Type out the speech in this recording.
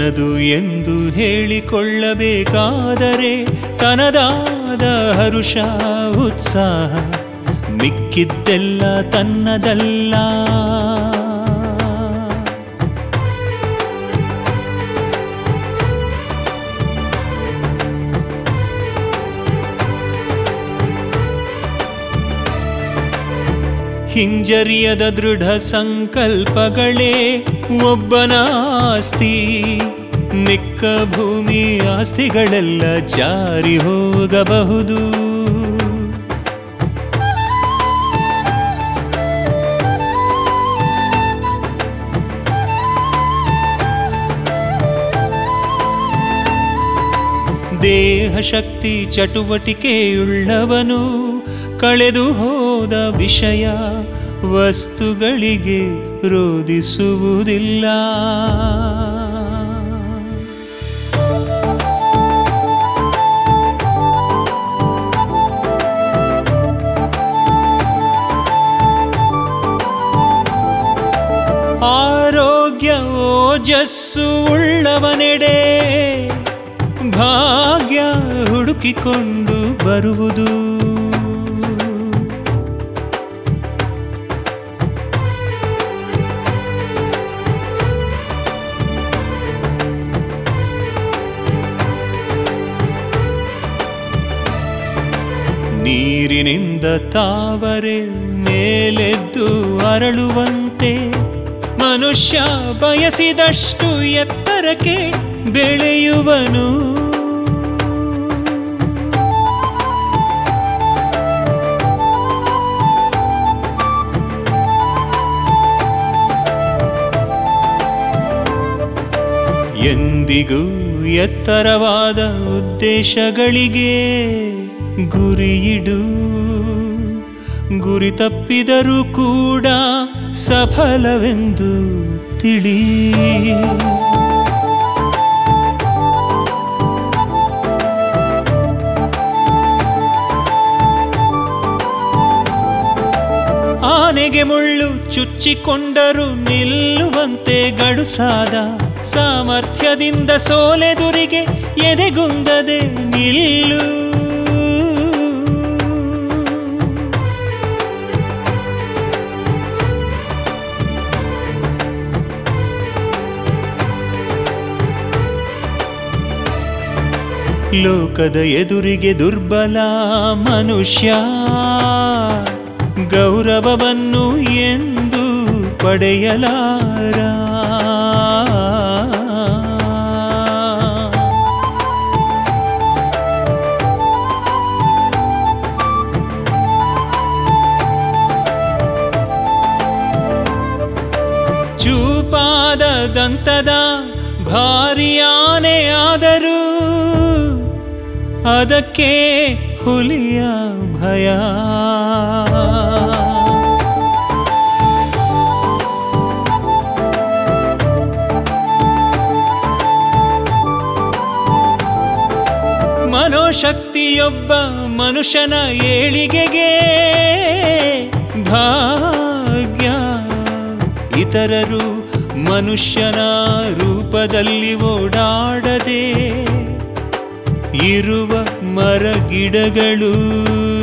ತನದು ಎಂದು ಹೇಳಿಕೊಳ್ಳಬೇಕಾದರೆ ತನದಾದ ಹರುಷ ಉತ್ಸಾಹ ಮಿಕ್ಕಿದ್ದೆಲ್ಲ ತನ್ನದಲ್ಲ ಹಿಂಜರಿಯದ ದೃಢ ಸಂಕಲ್ಪಗಳೇ ಒಬ್ಬನ ಆಸ್ತಿ ಮಿಕ್ಕ ಭೂಮಿ ಆಸ್ತಿಗಳೆಲ್ಲ ಜಾರಿ ಹೋಗಬಹುದು ದೇಹ ಶಕ್ತಿ ಚಟುವಟಿಕೆಯುಳ್ಳವನು ಕಳೆದು ಹೋದ ವಿಷಯ ವಸ್ತುಗಳಿಗೆ ರೋಧಿಸುವುದಿಲ್ಲ ಆರೋಗ್ಯ ಓಜಸ್ಸು ಉಳ್ಳವನೆಡೆ ಭಾಗ್ಯ ಹುಡುಕಿಕೊಂಡು ಬರುವುದು ನೀರಿನಿಂದ ತಾವರೆ ಮೇಲೆದ್ದು ಅರಳುವಂತೆ ಮನುಷ್ಯ ಬಯಸಿದಷ್ಟು ಎತ್ತರಕ್ಕೆ ಬೆಳೆಯುವನು ಎಂದಿಗೂ ಎತ್ತರವಾದ ಉದ್ದೇಶಗಳಿಗೆ ಗುರಿಯಿಡು ಗುರಿ ತಪ್ಪಿದರೂ ಕೂಡ ಸಫಲವೆಂದು ತಿಳಿ ಆನೆಗೆ ಮುಳ್ಳು ಚುಚ್ಚಿಕೊಂಡರೂ ನಿಲ್ಲುವಂತೆ ಗಡುಸಾದ ಸಾಮರ್ಥ್ಯದಿಂದ ಸೋಲೆದುರಿಗೆ ಎದೆಗುಂದದೆ ನಿಲ್ಲು ಲೋಕದ ಎದುರಿಗೆ ದುರ್ಬಲ ಮನುಷ್ಯ ಗೌರವವನ್ನು ಎಂದು ಪಡೆಯಲಾರ ಚೂಪಾದ ದಂತದ ಭಾರಿ ಆನೆ ಆದರೂ ಅದಕ್ಕೆ ಹುಲಿಯ ಭಯ ಮನೋಶಕ್ತಿಯೊಬ್ಬ ಮನುಷ್ಯನ ಏಳಿಗೆಗೆ ಭಾಗ್ಯ ಇತರರು ಮನುಷ್ಯನ ರೂಪದಲ್ಲಿ ಓಡಾಡದೆ ಇರುವ ಮರಗಿಡಗಳು